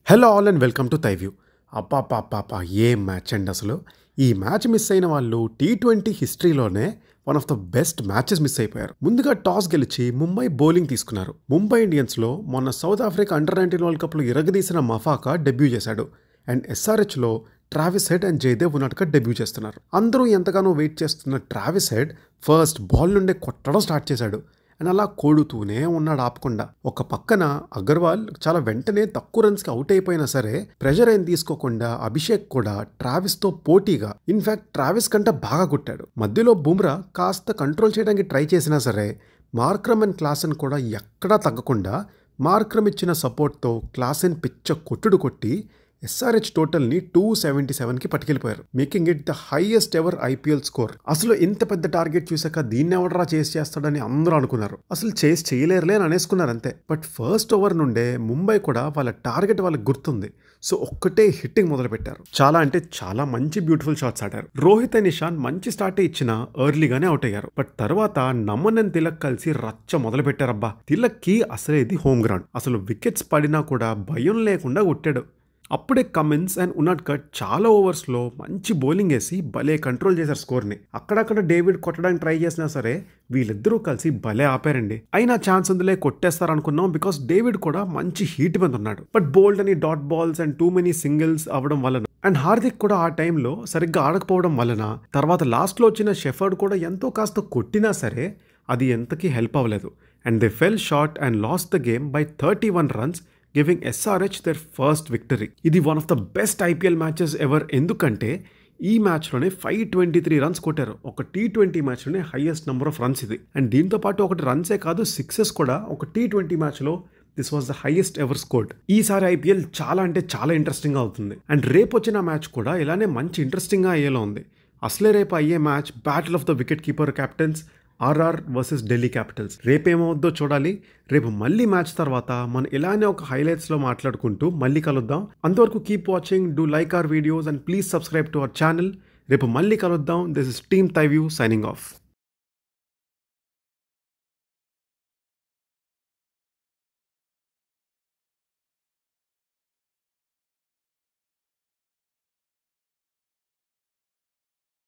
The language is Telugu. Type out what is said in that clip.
hello all and welcome to తైవ్యూ అప్పా పాపా ఏ మ్యాచ్ అండి అసలు ఈ మ్యాచ్ మిస్ అయిన వాళ్ళు టీ ట్వంటీ హిస్టరీలోనే one of the best matches miss అయిపోయారు ముందుగా టాస్ గెలిచి ముంబై బౌలింగ్ తీసుకున్నారు ముంబై ఇండియన్స్లో మొన్న South Africa under nineteen world కప్లో ఇరగదీసిన మఫాకా డెబ్యూ చేశాడు అండ్ ఎస్ఆర్హెచ్లో ట్రావిస్ హెడ్ అండ్ జయదేవ్ ఉన్నట్టుగా డెబ్యూ చేస్తున్నారు అందరూ ఎంతగానో వెయిట్ చేస్తున్న ట్రావిస్ హెడ్ ఫస్ట్ బాల్ నుండే కొట్టడం స్టార్ట్ చేశాడు అండ్ అలా కొడుతూనే ఉన్నాడు ఆపకుండా ఒక పక్కన అగర్వాల్ చాలా వెంటనే తక్కువ రన్స్కి అవుట్ అయిపోయినా సరే ప్రెషర్ ఏం తీసుకోకుండా అభిషేక్ కూడా ట్రావిస్తో పోటీగా ఇన్ఫాక్ట్ ట్రావిస్ కంటే బాగా కొట్టాడు మధ్యలో బుమ్రా కాస్త కంట్రోల్ చేయడానికి ట్రై చేసినా సరే మార్క్రమ్ అండ్ క్లాసన్ కూడా ఎక్కడా తగ్గకుండా మార్క్రమ్ ఇచ్చిన సపోర్ట్తో క్లాసెన్ పిచ్చ కొట్టుడు కొట్టి ఎస్ఆర్హెచ్ టోటల్ని టూ సెవెంటీ సెవెన్కి పట్టుకెళ్ళిపోయారు making it the highest ever IPL score అసలు ఇంత పెద్ద టార్గెట్ చూసాక దీన్ని ఎవడరా చేసి చేస్తాడని అందరూ అనుకున్నారు అసలు చేసి చేయలేరులే అని అనేసుకున్నారు అంతే బట్ ఫస్ట్ ఓవర్ నుండే ముంబై కూడా వాళ్ళ టార్గెట్ వాళ్ళకి గుర్తుంది సో ఒక్కటే హిట్టింగ్ మొదలు పెట్టారు చాలా అంటే చాలా మంచి బ్యూటిఫుల్ షాట్స్ ఆడారు రోహిత్ అండ్ నిషాన్ మంచి స్టార్టే ఇచ్చిన ఎర్లీగానే అవుట్ అయ్యారు బట్ తర్వాత నమన్ అండ్ తిలక్ కలిసి రచ్చ మొదలు పెట్టారబ్బా తిలక్ కి అసలు ఇది హోమ్ గ్రౌండ్ అసలు వికెట్స్ పడినా కూడా భయం లేకుండా కొట్టాడు అప్పుడే కమిన్స్ అండ్ ఉన్నట్కట్ చాలా ఓవర్స్లో మంచి బౌలింగ్ వేసి భలే కంట్రోల్ చేశారు స్కోర్ని అక్కడక్కడ డేవిడ్ కొట్టడానికి ట్రై చేసినా సరే వీళ్ళిద్దరూ కలిసి భలే ఆపారండి అయినా ఛాన్స్ ఉందిలే కొట్టేస్తారు అనుకున్నాం బికాస్ డేవిడ్ కూడా మంచి హీట్ మీద ఉన్నాడు బట్ బోల్డ్ అని dot balls and too many singles అవ్వడం వలన అండ్ హార్దిక్ కూడా ఆ టైంలో సరిగ్గా ఆడకపోవడం వలన తర్వాత లాస్ట్లో వచ్చిన షెఫర్డ్ కూడా ఎంతో కాస్త కొట్టినా సరే అది ఎంతకీ హెల్ప్ అవ్వలేదు and they fell short and lost the game by thirty one runs giving SRH their first victory ఇది one of the best IPL matches ever ఎందుకంటే ఈ మ్యాచ్లోనే ఫైవ్ ట్వంటీ త్రీ రన్స్ కొట్టారు ఒక టీ ట్వంటీ మ్యాచ్లోనే హైయెస్ట్ నెంబర్ ఆఫ్ రన్స్ ఇది అండ్ దీంతో పాటు ఒకటి రన్సే కాదు సిక్సెస్ కూడా ఒక టీ ట్వంటీ మ్యాచ్లో this was the highest ever scored ఈసారి ఐపీఎల్ చాలా అంటే చాలా ఇంట్రెస్టింగ్గా అవుతుంది అండ్ రేపు వచ్చిన మ్యాచ్ కూడా ఇలానే మంచి ఇంట్రెస్టింగ్గా అయ్యేలా ఉంది అసలే రేపు అయ్యే match battle of the wicket keeper captains RR versus Delhi Capitals రేపేమవుద్దో చూడాలి రేపు మళ్ళీ మ్యాచ్ తర్వాత మనం ఇలానే ఒక హైలైట్స్లో మాట్లాడుకుంటూ మళ్ళీ కలుద్దాం అంతవరకు keep watching do like our videos and please subscribe to our channel రేపు మళ్ళీ కలుద్దాం దిస్ ఇస్ టీమ్ తైవ్యూ సైనింగ్ ఆఫ్